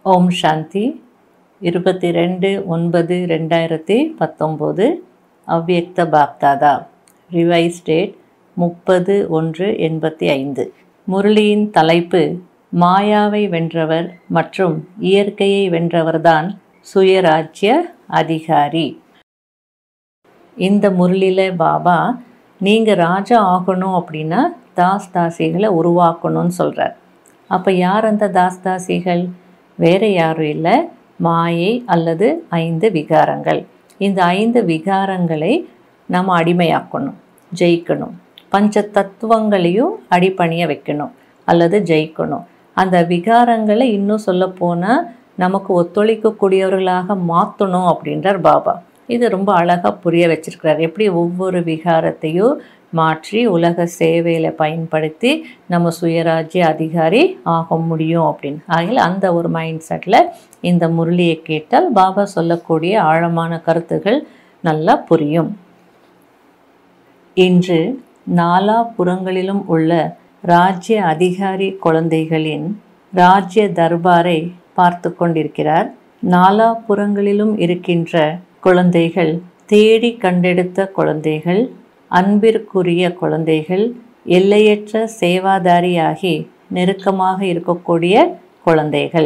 ஓம் சாந்தி இருபத்தி ரெண்டு ஒன்பது ரெண்டாயிரத்தி பத்தொம்போது அவ்யக்த பாப்தாதா ரிவைஸ் டேட் முப்பது ஒன்று எண்பத்தி ஐந்து முரளியின் தலைப்பு மாயாவை வென்றவர் மற்றும் இயற்கையை வென்றவர்தான் சுயராஜ்ய அதிகாரி இந்த முரளியில் பாபா நீங்கள் ராஜா ஆகணும் அப்படின்னா தாஸ் தாசிகளை உருவாக்கணும்னு சொல்கிறார் அப்போ யார் அந்த தாஸ் தாசிகள் வேறு யாரும் இல்லை மாயை அல்லது ஐந்து விகாரங்கள் இந்த ஐந்து விகாரங்களை நம்ம அடிமையாக்கணும் ஜெயிக்கணும் பஞ்ச தத்துவங்களையும் அடிப்பணிய வைக்கணும் அல்லது ஜெயிக்கணும் அந்த விகாரங்களை இன்னும் சொல்லப்போனால் நமக்கு ஒத்துழைக்கக்கூடியவர்களாக மாற்றணும் அப்படின்றார் பாபா இது ரொம்ப அழகாக புரிய வச்சிருக்கிறார் எப்படி ஒவ்வொரு விகாரத்தையும் மாற்றி உலக சேவையில் பயன்படுத்தி நம்ம சுயராஜ்ய அதிகாரி ஆக முடியும் அப்படின்னு ஆகிய அந்த ஒரு மைண்ட் செட்டில் இந்த முரளியை கேட்டால் பாபா சொல்லக்கூடிய ஆழமான கருத்துகள் நல்லா புரியும் இன்று நாலா புறங்களிலும் உள்ள ராஜ்ய அதிகாரி குழந்தைகளின் ராஜ்ய தர்பாரை பார்த்து கொண்டிருக்கிறார் நாலா புறங்களிலும் இருக்கின்ற குழந்தைகள் தேடி கண்டெடுத்த குழந்தைகள் அன்பிற்குரிய குழந்தைகள் எல்லையற்ற சேவாதாரியாகி நெருக்கமாக இருக்கக்கூடிய குழந்தைகள்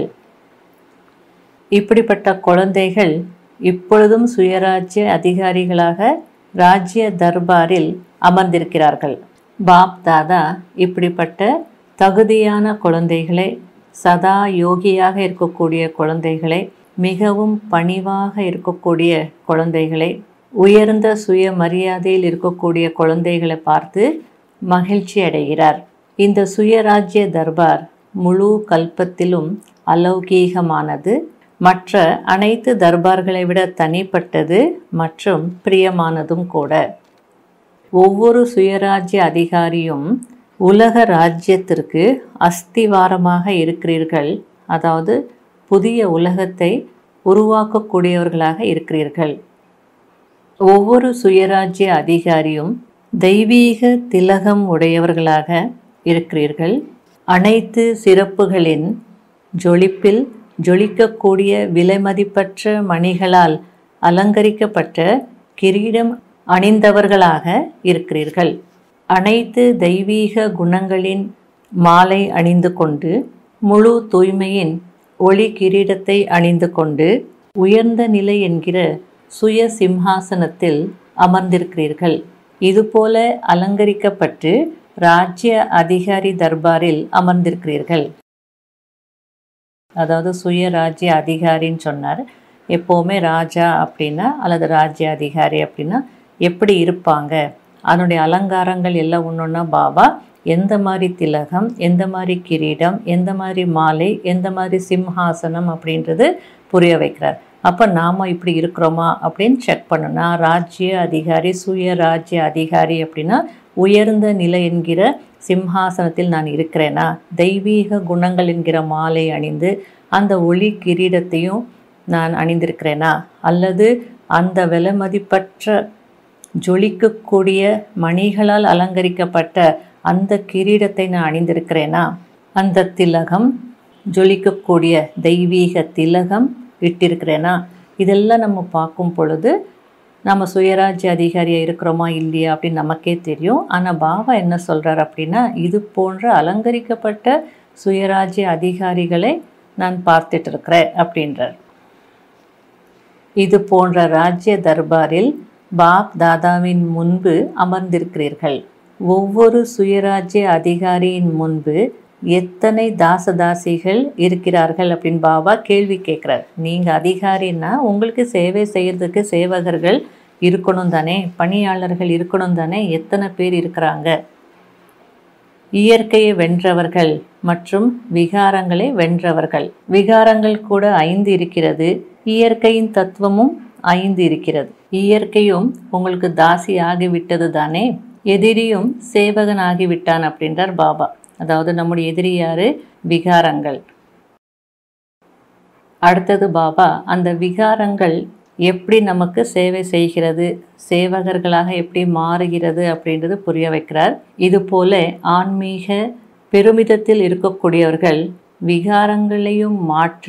இப்படிப்பட்ட குழந்தைகள் இப்பொழுதும் சுயராஜ்ய அதிகாரிகளாக ராஜ்ய தர்பாரில் அமர்ந்திருக்கிறார்கள் பாப் தாதா இப்படிப்பட்ட தகுதியான குழந்தைகளை சதா யோகியாக இருக்கக்கூடிய குழந்தைகளை மிகவும் பணிவாக இருக்கக்கூடிய குழந்தைகளை உயர்ந்த சுய மரியாதையில் இருக்கக்கூடிய குழந்தைகளை பார்த்து மகிழ்ச்சி அடைகிறார் இந்த சுயராஜ்ய தர்பார் முழு கல்பத்திலும் அலௌகீகமானது மற்ற அனைத்து தர்பார்களை விட தனிப்பட்டது மற்றும் பிரியமானதும் கூட ஒவ்வொரு சுயராஜ்ய அதிகாரியும் உலக ராஜ்யத்திற்கு அஸ்திவாரமாக இருக்கிறீர்கள் அதாவது புதிய உலகத்தை உருவாக்கக்கூடியவர்களாக இருக்கிறீர்கள் ஒவ்வொரு சுயராஜ்ய அதிகாரியும் தெய்வீக திலகம் உடையவர்களாக இருக்கிறீர்கள் அனைத்து சிறப்புகளின் ஜொலிப்பில் ஜொலிக்கக்கூடிய விலைமதிப்பற்ற மணிகளால் அலங்கரிக்கப்பட்ட கிரீடம் அணிந்தவர்களாக இருக்கிறீர்கள் அனைத்து தெய்வீக குணங்களின் மாலை அணிந்து கொண்டு முழு தூய்மையின் ஒளி கிரீடத்தை அணிந்து கொண்டு உயர்ந்த நிலை என்கிற சுய சிம்ஹாசனத்தில் அமர்ந்திருக்கிறீர்கள் இதுபோல அலங்கரிக்கப்பட்டு ராஜ்ய அதிகாரி தர்பாரில் அமர்ந்திருக்கிறீர்கள் அதாவது சுய ராஜ்ய அதிகாரின்னு சொன்னார் எப்போவுமே ராஜா அப்படின்னா அல்லது ராஜ்ய அதிகாரி அப்படின்னா எப்படி இருப்பாங்க அதனுடைய அலங்காரங்கள் எல்லாம் ஒன்றுன்னா பாபா எந்த மாதிரி திலகம் எந்த மாதிரி கிரீடம் எந்த மாதிரி மாலை எந்த மாதிரி சிம்ஹாசனம் அப்படின்றது புரிய வைக்கிறார் அப்போ நாம் இப்படி இருக்கிறோமா அப்படின்னு செக் பண்ணணும் ராஜ்ய அதிகாரி சுய ராஜ்ய அதிகாரி அப்படின்னா உயர்ந்த நிலை என்கிற சிம்ஹாசனத்தில் நான் இருக்கிறேனா தெய்வீக குணங்கள் என்கிற மாலை அணிந்து அந்த ஒளி கிரீடத்தையும் நான் அணிந்திருக்கிறேனா அல்லது அந்த விலை மதிப்பற்ற ஜொலிக்கக்கூடிய மணிகளால் அலங்கரிக்கப்பட்ட அந்த கிரீடத்தை நான் அணிந்திருக்கிறேனா அந்த திலகம் ஜொலிக்கக்கூடிய தெய்வீக திலகம் இட்டிருக்கிறேனா இதெல்லாம் நம்ம பார்க்கும் பொழுது நம்ம சுயராஜ்ய அதிகாரியாக இருக்கிறோமா இல்லையா அப்படின்னு நமக்கே தெரியும் ஆனால் பாபா என்ன சொல்கிறார் அப்படின்னா இது போன்ற அலங்கரிக்கப்பட்ட சுயராஜ்ய அதிகாரிகளை நான் பார்த்துட்டு இருக்கிறேன் அப்படின்றார் இது போன்ற ராஜ்ய தர்பாரில் பாப் தாதாவின் முன்பு அமர்ந்திருக்கிறீர்கள் ஒவ்வொரு சுயராஜ்ய அதிகாரியின் முன்பு எத்தனை தாசதாசிகள் இருக்கிறார்கள் அப்படின்னு பாபா கேள்வி கேட்குறார் நீங்கள் அதிகாரின்னா உங்களுக்கு சேவை செய்கிறதுக்கு சேவகர்கள் இருக்கணும் தானே பணியாளர்கள் இருக்கணும் தானே எத்தனை பேர் இருக்கிறாங்க இயற்கையை வென்றவர்கள் மற்றும் விகாரங்களை வென்றவர்கள் விகாரங்கள் கூட ஐந்து இருக்கிறது இயற்கையின் தத்துவமும் ஐந்து இருக்கிறது இயற்கையும் உங்களுக்கு தாசி ஆகிவிட்டது தானே எதிரியும் சேவகன் ஆகிவிட்டான் அப்படின்றார் பாபா அதாவது நம்முடைய எதிரி யாரு விகாரங்கள் அடுத்தது பாபா அந்த விகாரங்கள் எப்படி நமக்கு சேவை செய்கிறது சேவகர்களாக எப்படி மாறுகிறது அப்படின்றது புரிய வைக்கிறார் இது போல ஆன்மீக பெருமிதத்தில் இருக்கக்கூடியவர்கள் விகாரங்களையும் மாற்றி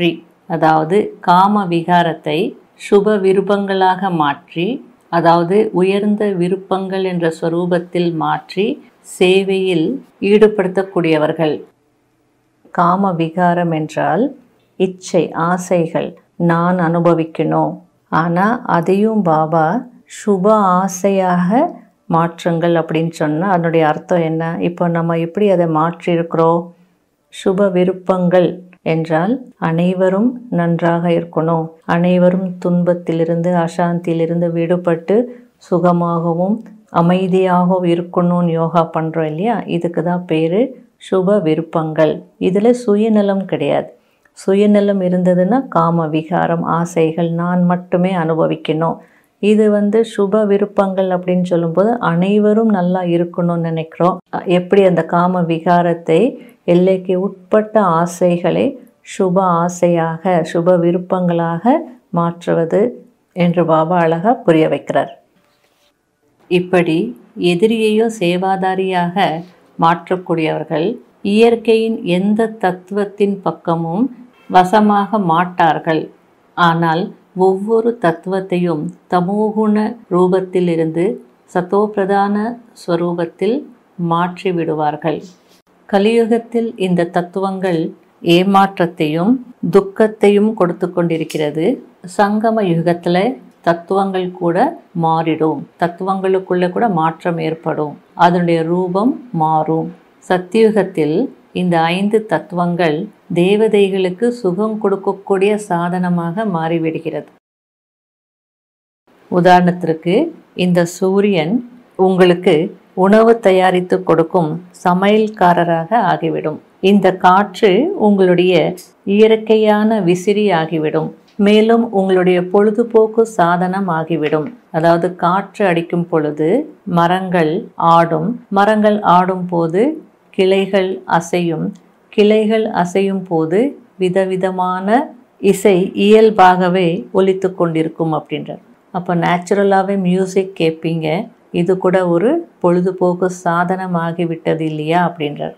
அதாவது காம விகாரத்தை சுப விருப்பங்களாக மாற்றி அதாவது உயர்ந்த விருப்பங்கள் என்ற ஸ்வரூபத்தில் மாற்றி சேவையில் ஈடுபடுத்தக்கூடியவர்கள் காம விகாரம் என்றால் இச்சை ஆசைகள் நான் அனுபவிக்கணும் ஆனால் அதையும் பாபா சுப ஆசையாக மாற்றுங்கள் அப்படின்னு சொன்னால் அதனுடைய அர்த்தம் என்ன இப்போ நம்ம எப்படி அதை மாற்றியிருக்கிறோம் சுப விருப்பங்கள் என்றால் அனைவரும் நன்றாக இருக்கணும் அனைவரும் துன்பத்திலிருந்து அசாந்தியிலிருந்து விடுபட்டு சுகமாகவும் அமைதியாகவும் இருக்கணும்னு யோகா பண்ணுறோம் இல்லையா இதுக்கு தான் பேர் சுப விருப்பங்கள் இதில் சுயநலம் கிடையாது சுயநலம் இருந்ததுன்னா காம விகாரம் ஆசைகள் நான் மட்டுமே அனுபவிக்கணும் இது வந்து சுப விருப்பங்கள் அப்படின்னு சொல்லும்போது அனைவரும் நல்லா இருக்கணும்னு நினைக்கிறோம் எப்படி அந்த காம விகாரத்தை எல்லைக்கு உட்பட்ட ஆசைகளை சுப ஆசையாக சுப விருப்பங்களாக மாற்றுவது என்று பாபா அழகாக புரிய வைக்கிறார் இப்படி எதிரியையோ சேவாதாரியாக மாற்றக்கூடியவர்கள் இயற்கையின் எந்த தத்துவத்தின் பக்கமும் வசமாக மாட்டார்கள் ஆனால் ஒவ்வொரு தத்துவத்தையும் தமோகுண ரூபத்திலிருந்து சத்தோபிரதான ஸ்வரூபத்தில் மாற்றி விடுவார்கள் கலியுகத்தில் இந்த தத்துவங்கள் ஏமாற்றத்தையும் துக்கத்தையும் கொடுத்து கொண்டிருக்கிறது சங்கம யுகத்தில் தத்துவங்கள் கூட மாறிடும் தத்துவங்களுக்குள்ள கூட மாற்றம் ஏற்படும் அதனுடைய ரூபம் மாறும் சத்தியுகத்தில் இந்த ஐந்து தத்துவங்கள் தேவதைகளுக்கு சுகம் கொடுக்கக்கூடிய சாதனமாக மாறிவிடுகிறது உதாரணத்திற்கு இந்த சூரியன் உங்களுக்கு உணவு தயாரித்து கொடுக்கும் சமையல்காரராக ஆகிவிடும் இந்த காற்று உங்களுடைய இயற்கையான விசிறி ஆகிவிடும் மேலும் உங்களுடைய பொழுதுபோக்கு சாதனம் ஆகிவிடும் அதாவது காற்று அடிக்கும் பொழுது மரங்கள் ஆடும் மரங்கள் ஆடும் போது கிளைகள் அசையும் கிளைகள் அசையும் போது விதவிதமான இசை இயல்பாகவே ஒலித்து கொண்டிருக்கும் அப்படின்றார் அப்போ நேச்சுரலாகவே மியூசிக் கேட்பீங்க இது கூட ஒரு பொழுதுபோக்கு சாதனமாகிவிட்டது இல்லையா அப்படின்றார்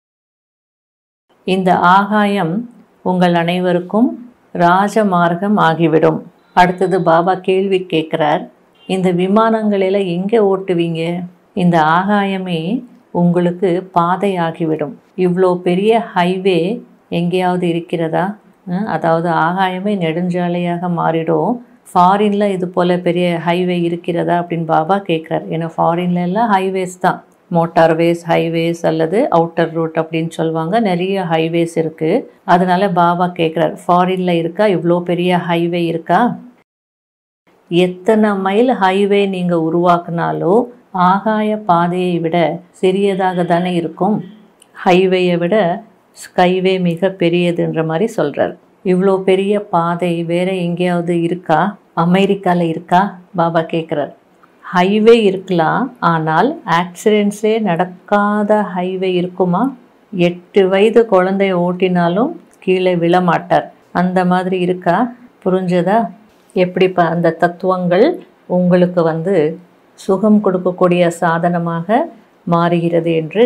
இந்த ஆகாயம் உங்கள் அனைவருக்கும் ராஜமார்க்கம் ஆகிவிடும் அடுத்தது பாபா கேள்வி கேட்குறார் இந்த விமானங்களில் எங்கே ஓட்டுவீங்க இந்த ஆகாயமே உங்களுக்கு பாதை ஆகிவிடும் இவ்வளோ பெரிய ஹைவே எங்கேயாவது இருக்கிறதா அஹ், அதாவது ஆகாயமே நெடுஞ்சாலையாக மாறிடும் ஃபாரினில் இது போல் பெரிய ஹைவே இருக்கிறதா அப்படின்னு பாபா கேட்குறாரு ஏன்னா ஃபாரின்ல எல்லாம் ஹைவேஸ் தான் மோட்டார்வேஸ் ஹைவேஸ் அல்லது அவுட்டர் ரூட் அப்படின்னு சொல்லுவாங்க நிறைய ஹைவேஸ் இருக்குது அதனால பாபா கேட்குறாரு ஃபாரினில் இருக்கா இவ்வளோ பெரிய ஹைவே இருக்கா எத்தனை மைல் ஹைவே நீங்கள் உருவாக்குனாலும் ஆகாய பாதையை விட சிறியதாக தானே இருக்கும் ஹைவேயை விட ஸ்கைவே மிக பெரியதுன்ற மாதிரி சொல்கிறார் இவ்வளோ பெரிய பாதை வேற எங்கேயாவது இருக்கா அமெரிக்காவில் இருக்கா பாபா கேட்குறார் ஹைவே இருக்கலாம் ஆனால் ஆக்சிடென்ட்ஸே நடக்காத ஹைவே இருக்குமா எட்டு வயது குழந்தைய ஓட்டினாலும் கீழே விழமாட்டார் அந்த மாதிரி இருக்கா புரிஞ்சதா எப்படி ப அந்த தத்துவங்கள் உங்களுக்கு வந்து சுகம் கொடுக்கக்கூடிய சாதனமாக மாறுகிறது என்று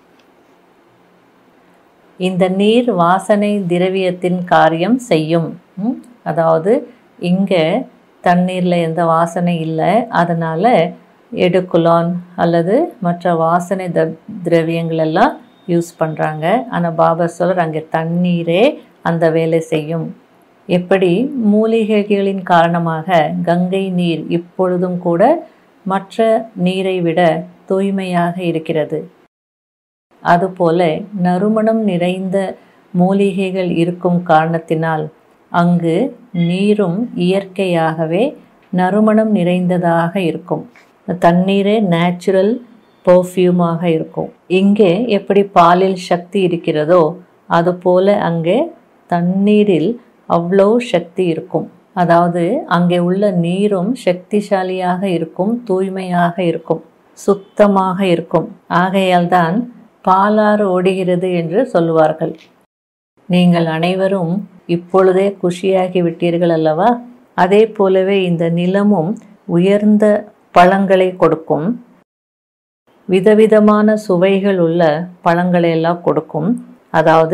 இந்த நீர் வாசனை திரவியத்தின் காரியம் செய்யும் ம்? அதாவது இங்கே தண்ணீரில் எந்த வாசனை இல்லை அதனால் எடுக்குலான் அல்லது மற்ற வாசனை த திரவியங்கள் எல்லாம் யூஸ் பண்ணுறாங்க ஆனால் பாபா சொல்ற அங்கே தண்ணீரே அந்த வேலை செய்யும் எப்படி மூலிகைகளின் காரணமாக கங்கை நீர் இப்பொழுதும் கூட மற்ற நீரை விட தூய்மையாக இருக்கிறது அதுபோல நறுமணம் நிறைந்த மூலிகைகள் இருக்கும் காரணத்தினால் அங்கு நீரும் இயற்கையாகவே நறுமணம் நிறைந்ததாக இருக்கும் தண்ணீரே நேச்சுரல் பர்ஃப்யூமாக இருக்கும் இங்கே எப்படி பாலில் சக்தி இருக்கிறதோ அதுபோல அங்கே தண்ணீரில் அவ்வளோ சக்தி இருக்கும் அதாவது அங்கே உள்ள நீரும் சக்திசாலியாக இருக்கும் தூய்மையாக இருக்கும் சுத்தமாக இருக்கும் ஆகையால் தான் பாலாறு ஓடுகிறது என்று சொல்லுவார்கள் நீங்கள் அனைவரும் இப்பொழுதே குஷியாகி விட்டீர்கள் அல்லவா அதே போலவே இந்த நிலமும் உயர்ந்த பழங்களை கொடுக்கும் விதவிதமான சுவைகள் உள்ள பழங்களை எல்லாம் கொடுக்கும் அதாவது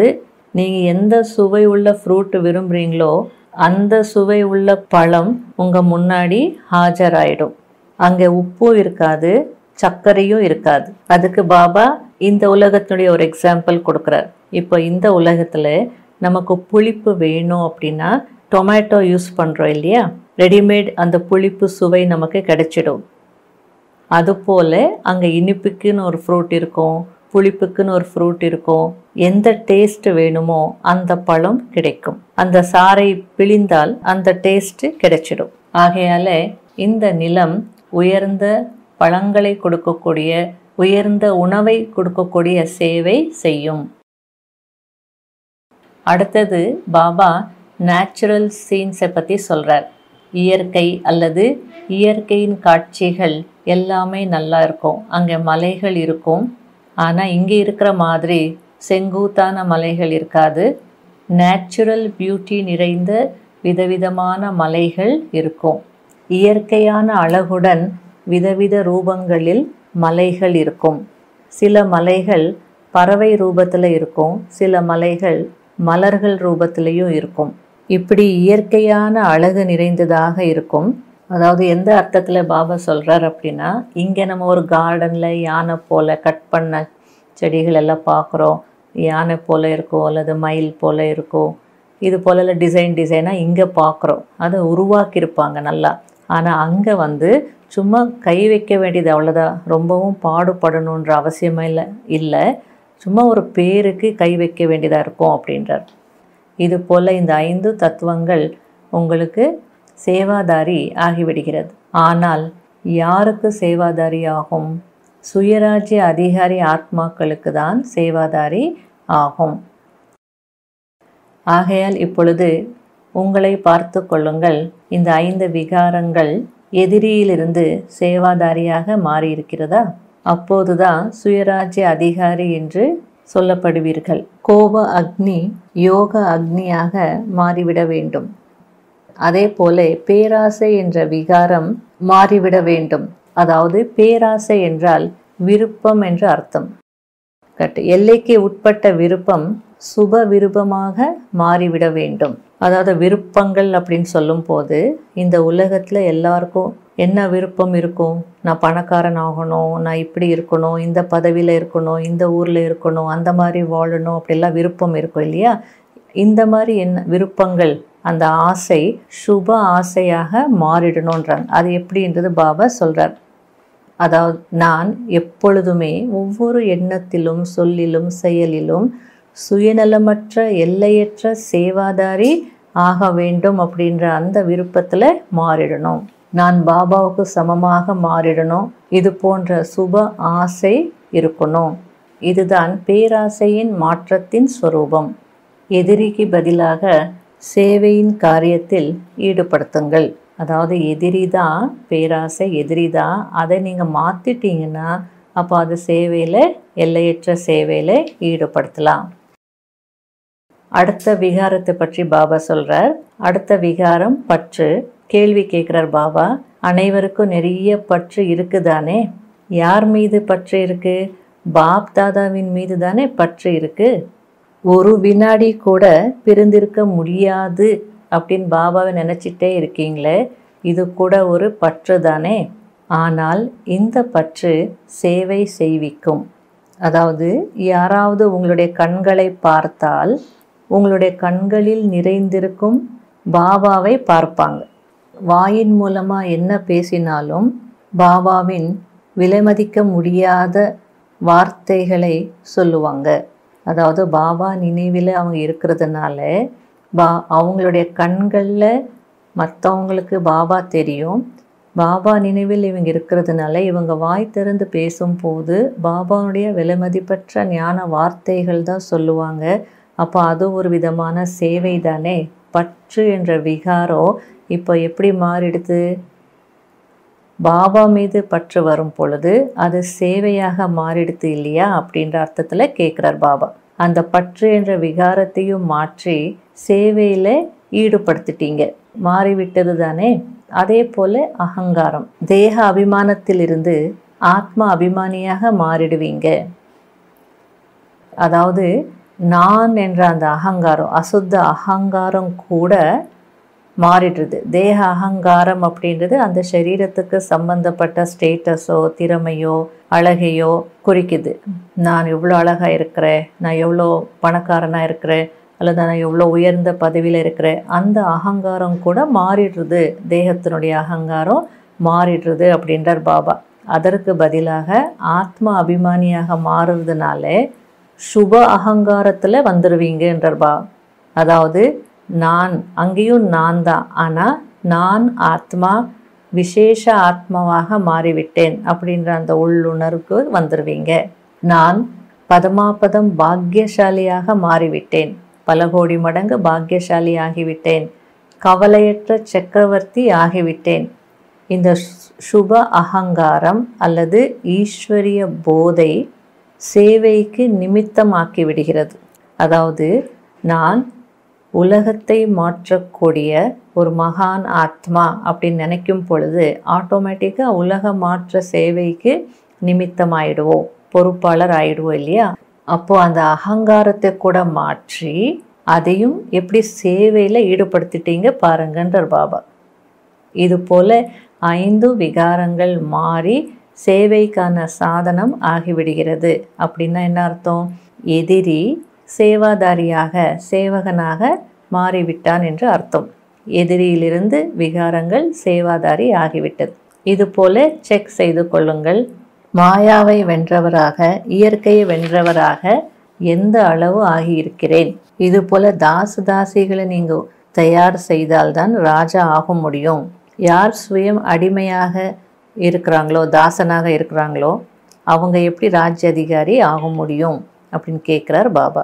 நீங்கள் எந்த சுவை உள்ள ஃப்ரூட் விரும்புகிறீங்களோ அந்த சுவை உள்ள பழம் உங்கள் முன்னாடி ஆஜராயிடும் அங்கே உப்பும் இருக்காது சர்க்கரையும் இருக்காது அதுக்கு பாபா இந்த உலகத்தினுடைய ஒரு எக்ஸாம்பிள் கொடுக்குறார் இப்போ இந்த உலகத்தில் நமக்கு புளிப்பு வேணும் அப்படின்னா டொமேட்டோ யூஸ் பண்ணுறோம் இல்லையா ரெடிமேட் அந்த புளிப்பு சுவை நமக்கு கிடைச்சிடும் அதுபோல் அங்கே இனிப்புக்குன்னு ஒரு ஃப்ரூட் இருக்கும் புளிப்புக்குன்னு ஒரு ஃப்ரூட் இருக்கும் எந்த டேஸ்ட் வேணுமோ அந்த பழம் கிடைக்கும் அந்த சாறை பிழிந்தால் அந்த டேஸ்ட் கிடைச்சிடும் ஆகையால இந்த நிலம் உயர்ந்த பழங்களை கொடுக்கக்கூடிய உயர்ந்த உணவை கொடுக்கக்கூடிய சேவை செய்யும் அடுத்தது பாபா நேச்சுரல் சீன்ஸை பற்றி சொல்கிறார் இயற்கை அல்லது இயற்கையின் காட்சிகள் எல்லாமே நல்லா இருக்கும் அங்கே மலைகள் இருக்கும் ஆனால் இங்கே இருக்கிற மாதிரி செங்குத்தான மலைகள் இருக்காது நேச்சுரல் பியூட்டி நிறைந்த விதவிதமான மலைகள் இருக்கும் இயற்கையான அழகுடன் விதவித ரூபங்களில் மலைகள் இருக்கும் சில மலைகள் பறவை ரூபத்தில் இருக்கும் சில மலைகள் மலர்கள் ரூபத்திலையும் இருக்கும் இப்படி இயற்கையான அழகு நிறைந்ததாக இருக்கும் அதாவது எந்த அர்த்தத்தில் பாபா சொல்கிறார் அப்படின்னா இங்கே நம்ம ஒரு கார்டனில் யானை போல் கட் பண்ண செடிகள் எல்லாம் பார்க்குறோம் யானை போல் இருக்கும் அல்லது மயில் போல் இருக்கும் இது போலலாம் டிசைன் டிசைனாக இங்கே பார்க்குறோம் அதை உருவாக்கியிருப்பாங்க நல்லா ஆனால் அங்கே வந்து சும்மா கை வைக்க வேண்டியது அவ்வளோதான் ரொம்பவும் பாடுபடணுன்ற அவசியமே இல்லை இல்லை சும்மா ஒரு பேருக்கு கை வைக்க வேண்டியதாக இருக்கும் அப்படின்றார் இது போல் இந்த ஐந்து தத்துவங்கள் உங்களுக்கு சேவாதாரி ஆகிவிடுகிறது ஆனால் யாருக்கு சேவாதாரி ஆகும் சுயராஜ்ய அதிகாரி ஆத்மாக்களுக்கு தான் சேவாதாரி ஆகும் ஆகையால் இப்பொழுது உங்களை பார்த்து கொள்ளுங்கள் இந்த ஐந்து விகாரங்கள் எதிரியிலிருந்து சேவாதாரியாக மாறியிருக்கிறதா அப்போதுதான் சுயராஜ்ய அதிகாரி என்று சொல்லப்படுவீர்கள் கோப அக்னி யோக அக்னியாக மாறிவிட வேண்டும் அதே போல பேராசை என்ற விகாரம் மாறிவிட வேண்டும் அதாவது பேராசை என்றால் விருப்பம் என்று அர்த்தம் கட்டு எல்லைக்கு உட்பட்ட விருப்பம் சுப விருப்பமாக மாறிவிட வேண்டும் அதாவது விருப்பங்கள் அப்படின்னு சொல்லும்போது இந்த உலகத்தில் எல்லாருக்கும் என்ன விருப்பம் இருக்கும் நான் பணக்காரன் ஆகணும் நான் இப்படி இருக்கணும் இந்த பதவியில் இருக்கணும் இந்த ஊரில் இருக்கணும் அந்த மாதிரி வாழணும் அப்படிலாம் விருப்பம் இருக்கும் இல்லையா இந்த மாதிரி என்ன விருப்பங்கள் அந்த ஆசை சுப ஆசையாக மாறிடணுன்றாங்க அது எப்படின்றது பாபா சொல்கிறார் அதாவது நான் எப்பொழுதுமே ஒவ்வொரு எண்ணத்திலும் சொல்லிலும் செயலிலும் சுயநலமற்ற எல்லையற்ற சேவாதாரி ஆக வேண்டும் அப்படின்ற அந்த விருப்பத்தில் மாறிடணும் நான் பாபாவுக்கு சமமாக மாறிடணும் இது போன்ற சுப ஆசை இருக்கணும் இதுதான் பேராசையின் மாற்றத்தின் ஸ்வரூபம் எதிரிக்கு பதிலாக சேவையின் காரியத்தில் ஈடுபடுத்துங்கள் அதாவது எதிரி தான் பேராசை எதிரி தான் அதை நீங்கள் மாற்றிட்டீங்கன்னா அப்போ அது சேவையில் எல்லையற்ற சேவையில் ஈடுபடுத்தலாம் அடுத்த விகாரத்தை பற்றி பாபா சொல்கிறார் அடுத்த விகாரம் பற்று கேள்வி கேட்குறார் பாபா அனைவருக்கும் நிறைய பற்று இருக்குதானே யார் மீது பற்று இருக்கு பாப் தாதாவின் மீது தானே பற்று இருக்கு ஒரு வினாடி கூட பிரிந்திருக்க முடியாது அப்படின்னு பாபாவை நினச்சிட்டே இருக்கீங்களே இது கூட ஒரு பற்று தானே ஆனால் இந்த பற்று சேவை செய்விக்கும் அதாவது யாராவது உங்களுடைய கண்களை பார்த்தால் உங்களுடைய கண்களில் நிறைந்திருக்கும் பாபாவை பார்ப்பாங்க வாயின் மூலமாக என்ன பேசினாலும் பாபாவின் விலைமதிக்க முடியாத வார்த்தைகளை சொல்லுவாங்க அதாவது பாபா நினைவில் அவங்க இருக்கிறதுனால பா அவங்களுடைய கண்களில் மற்றவங்களுக்கு பாபா தெரியும் பாபா நினைவில் இவங்க இருக்கிறதுனால இவங்க வாய் திறந்து பேசும்போது பாபாவுடைய விலைமதிப்பற்ற ஞான வார்த்தைகள் தான் சொல்லுவாங்க அப்போ அது ஒரு விதமான சேவை தானே பற்று என்ற விகாரம் இப்போ எப்படி மாறிடுது பாபா மீது பற்று வரும் பொழுது அது சேவையாக மாறிடுது இல்லையா அப்படின்ற அர்த்தத்தில் கேட்குறார் பாபா அந்த பற்று என்ற விகாரத்தையும் மாற்றி சேவையில் ஈடுபடுத்திட்டீங்க மாறிவிட்டது தானே அதே போல அகங்காரம் தேக அபிமானத்திலிருந்து ஆத்ம அபிமானியாக மாறிடுவீங்க அதாவது நான் என்ற அந்த அகங்காரம் அசுத்த அகங்காரம் கூட மாறிடுது தேக அகங்காரம் அப்படின்றது அந்த சரீரத்துக்கு சம்பந்தப்பட்ட ஸ்டேட்டஸோ திறமையோ அழகையோ குறிக்குது நான் எவ்வளோ அழகாக இருக்கிறேன் நான் எவ்வளோ பணக்காரனாக இருக்கிறேன் அல்லது நான் எவ்வளோ உயர்ந்த பதவியில் இருக்கிறேன் அந்த அகங்காரம் கூட மாறிடுறது தேகத்தினுடைய அகங்காரம் மாறிடுறது அப்படின்றார் பாபா அதற்கு பதிலாக ஆத்ம அபிமானியாக மாறுறதுனால சுப அகங்காரத்தில் வந்துடுவீங்கன்றார் பா அதாவது நான் அங்கேயும் நான் தான் ஆனால் நான் ஆத்மா விசேஷ ஆத்மாவாக மாறிவிட்டேன் அப்படின்ற அந்த உள்ளுணர்வுக்கு வந்துடுவீங்க நான் பதமாபதம் பாக்கியசாலியாக மாறிவிட்டேன் பல கோடி மடங்கு பாக்கியசாலி ஆகிவிட்டேன் கவலையற்ற சக்கரவர்த்தி ஆகிவிட்டேன் இந்த சுப அகங்காரம் அல்லது ஈஸ்வரிய போதை சேவைக்கு நிமித்தமாக்கி விடுகிறது அதாவது நான் உலகத்தை மாற்றக்கூடிய ஒரு மகான் ஆத்மா அப்படின்னு நினைக்கும் பொழுது ஆட்டோமேட்டிக்காக உலக மாற்ற சேவைக்கு நிமித்தமாயிடுவோம் பொறுப்பாளர் ஆயிடுவோம் இல்லையா அப்போது அந்த அகங்காரத்தை கூட மாற்றி அதையும் எப்படி சேவையில் ஈடுபடுத்திட்டீங்க பாருங்கன்றார் பாபா இது போல ஐந்து விகாரங்கள் மாறி சேவைக்கான சாதனம் ஆகிவிடுகிறது அப்படின்னா என்ன அர்த்தம் எதிரி சேவாதாரியாக சேவகனாக மாறிவிட்டான் என்று அர்த்தம் எதிரியிலிருந்து விகாரங்கள் சேவாதாரி ஆகிவிட்டது இது போல செக் செய்து கொள்ளுங்கள் மாயாவை வென்றவராக இயற்கையை வென்றவராக எந்த அளவு ஆகியிருக்கிறேன் இது போல தாசு தாசிகளை நீங்கள் தயார் செய்தால்தான் ராஜா ஆக முடியும் யார் சுயம் அடிமையாக இருக்கிறாங்களோ தாசனாக இருக்கிறாங்களோ அவங்க எப்படி ராஜ்ய அதிகாரி ஆக முடியும் அப்படின்னு கேட்குறார் பாபா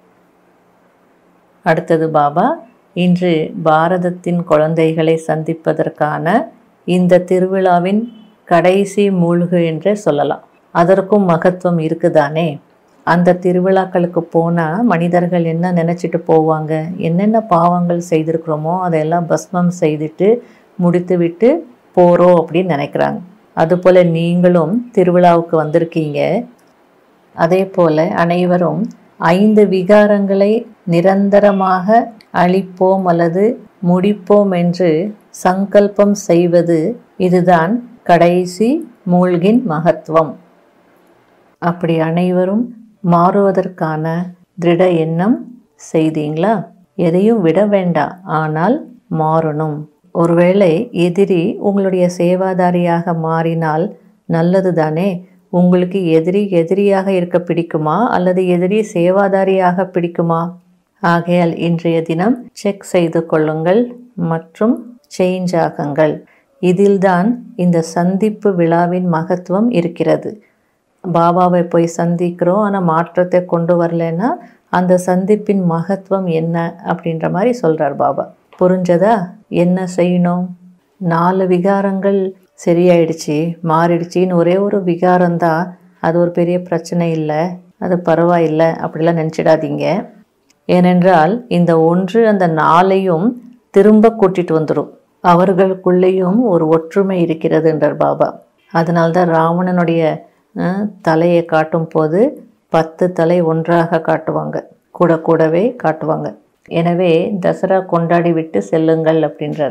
அடுத்தது பாபா இன்று பாரதத்தின் குழந்தைகளை சந்திப்பதற்கான இந்த திருவிழாவின் கடைசி மூழ்கு என்றே சொல்லலாம் அதற்கும் மகத்துவம் இருக்குதானே அந்த திருவிழாக்களுக்கு போனால் மனிதர்கள் என்ன நினச்சிட்டு போவாங்க என்னென்ன பாவங்கள் செய்திருக்கிறோமோ அதையெல்லாம் பஸ்மம் செய்துட்டு முடித்துவிட்டு போகிறோம் அப்படின்னு நினைக்கிறாங்க அதுபோல் நீங்களும் திருவிழாவுக்கு வந்திருக்கீங்க அதே போல் அனைவரும் ஐந்து விகாரங்களை நிரந்தரமாக அழிப்போம் அல்லது முடிப்போம் என்று சங்கல்பம் செய்வது இதுதான் கடைசி மூழ்கின் மகத்துவம் அப்படி அனைவரும் மாறுவதற்கான திருட எண்ணம் செய்தீங்களா எதையும் விட வேண்டாம் ஆனால் மாறணும் ஒருவேளை எதிரி உங்களுடைய சேவாதாரியாக மாறினால் நல்லது தானே உங்களுக்கு எதிரி எதிரியாக இருக்க பிடிக்குமா அல்லது எதிரி சேவாதாரியாக பிடிக்குமா ஆகையால் இன்றைய தினம் செக் செய்து கொள்ளுங்கள் மற்றும் சேஞ்ச் ஆகுங்கள் இதில்தான் இந்த சந்திப்பு விழாவின் மகத்துவம் இருக்கிறது பாபாவை போய் சந்திக்கிறோம் ஆனால் மாற்றத்தை கொண்டு வரலன்னா அந்த சந்திப்பின் மகத்துவம் என்ன அப்படின்ற மாதிரி சொல்கிறார் பாபா புரிஞ்சதா என்ன செய்யணும் நாலு விகாரங்கள் சரியாயிடுச்சு மாறிடுச்சின்னு ஒரே ஒரு விகாரம்தான் அது ஒரு பெரிய பிரச்சனை இல்லை அது பரவாயில்லை அப்படிலாம் நினச்சிடாதீங்க ஏனென்றால் இந்த ஒன்று அந்த நாளையும் திரும்ப கூட்டிட்டு வந்துடும் அவர்களுக்குள்ளேயும் ஒரு ஒற்றுமை இருக்கிறதுன்றார் பாபா அதனால்தான் ராவணனுடைய அஹ், தலையை காட்டும் போது பத்து தலை ஒன்றாக காட்டுவாங்க கூட கூடவே காட்டுவாங்க எனவே தசரா கொண்டாடி விட்டு செல்லுங்கள் அப்படின்றார்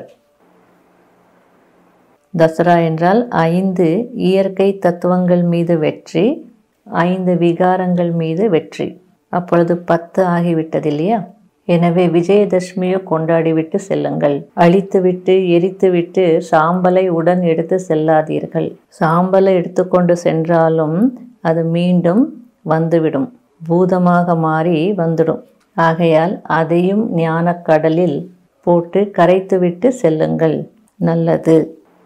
தசரா என்றால் ஐந்து இயற்கை தத்துவங்கள் மீது வெற்றி ஐந்து விகாரங்கள் மீது வெற்றி அப்பொழுது பத்து ஆகிவிட்டது இல்லையா எனவே விஜயதசமியை கொண்டாடிவிட்டு செல்லுங்கள் அழித்துவிட்டு எரித்துவிட்டு சாம்பலை உடன் எடுத்து செல்லாதீர்கள் சாம்பலை எடுத்துக்கொண்டு சென்றாலும் அது மீண்டும் வந்துவிடும் பூதமாக மாறி வந்துடும் ஆகையால் அதையும் ஞானக்கடலில் போட்டு கரைத்துவிட்டு செல்லுங்கள் நல்லது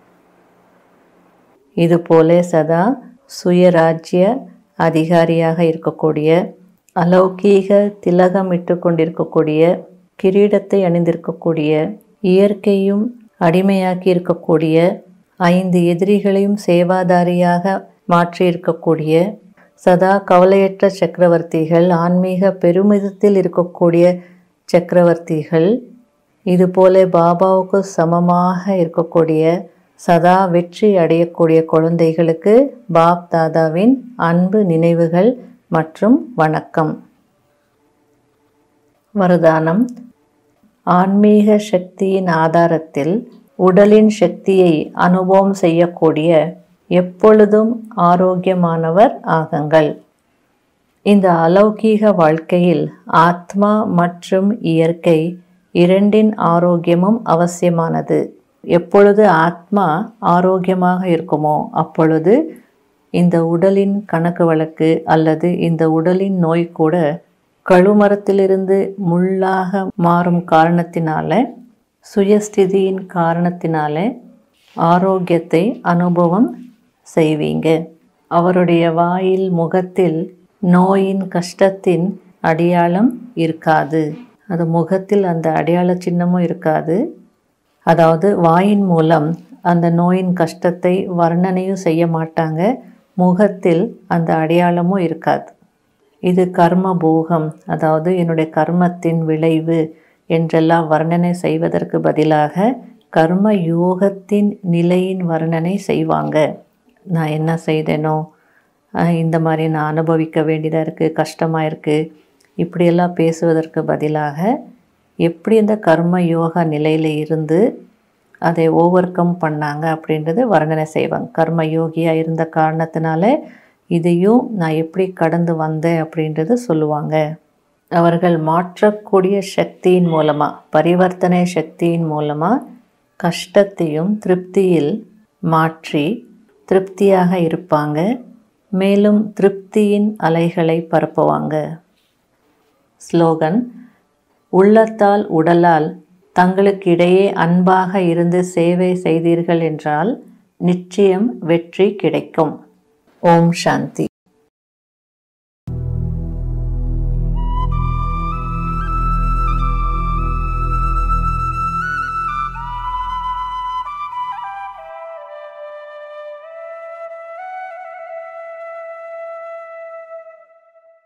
இதுபோல சதா சுயராஜ்ய அதிகாரியாக இருக்கக்கூடிய அலௌகீக திலகமிட்டு கொண்டிருக்கக்கூடிய கிரீடத்தை அணிந்திருக்கக்கூடிய இயற்கையும் அடிமையாக்கி இருக்கக்கூடிய ஐந்து எதிரிகளையும் சேவாதாரியாக மாற்றி இருக்கக்கூடிய சதா கவலையற்ற சக்கரவர்த்திகள் ஆன்மீக பெருமிதத்தில் இருக்கக்கூடிய சக்கரவர்த்திகள் இதுபோல பாபாவுக்கு சமமாக இருக்கக்கூடிய சதா வெற்றி அடையக்கூடிய குழந்தைகளுக்கு பாப் தாதாவின் அன்பு நினைவுகள் மற்றும் வணக்கம் வரதானம் ஆன்மீக சக்தியின் ஆதாரத்தில் உடலின் சக்தியை அனுபவம் செய்யக்கூடிய எப்பொழுதும் ஆரோக்கியமானவர் ஆகுங்கள் இந்த அலௌகீக வாழ்க்கையில் ஆத்மா மற்றும் இயற்கை இரண்டின் ஆரோக்கியமும் அவசியமானது எப்பொழுது ஆத்மா ஆரோக்கியமாக இருக்குமோ அப்பொழுது இந்த உடலின் கணக்கு வழக்கு அல்லது இந்த உடலின் நோய் கூட கழுமரத்திலிருந்து முள்ளாக மாறும் காரணத்தினால சுயஸ்திதியின் காரணத்தினால ஆரோக்கியத்தை அனுபவம் செய்வீங்க அவருடைய வாயில் முகத்தில் நோயின் கஷ்டத்தின் அடையாளம் இருக்காது அது முகத்தில் அந்த அடையாள சின்னமும் இருக்காது அதாவது வாயின் மூலம் அந்த நோயின் கஷ்டத்தை வர்ணனையும் செய்ய மாட்டாங்க முகத்தில் அந்த அடையாளமும் இருக்காது இது கர்ம போகம் அதாவது என்னுடைய கர்மத்தின் விளைவு என்றெல்லாம் வர்ணனை செய்வதற்கு பதிலாக கர்ம யோகத்தின் நிலையின் வர்ணனை செய்வாங்க நான் என்ன செய்தேனோ அஹ் இந்த மாதிரி நான் அனுபவிக்க வேண்டியதாக இருக்குது கஷ்டமாக இருக்குது இப்படியெல்லாம் பேசுவதற்கு பதிலாக எப்படி இந்த கர்ம யோகா நிலையில் இருந்து அதை ஓவர் கம் பண்ணாங்க அப்படின்றது வர்ணனை செய்வாங்க கர்ம யோகியாக இருந்த காரணத்தினால இதையும் நான் எப்படி கடந்து வந்தேன் அப்படின்றது சொல்லுவாங்க அவர்கள் மாற்றக்கூடிய சக்தியின் மூலமாக பரிவர்த்தனை சக்தியின் மூலமாக கஷ்டத்தையும் திருப்தியில் மாற்றி திருப்தியாக இருப்பாங்க மேலும் திருப்தியின் அலைகளை பரப்புவாங்க ஸ்லோகன் உள்ளத்தால் உடலால் தங்களுக்கிடையே அன்பாக இருந்து சேவை செய்தீர்கள் என்றால் நிச்சயம் வெற்றி கிடைக்கும் ஓம் சாந்தி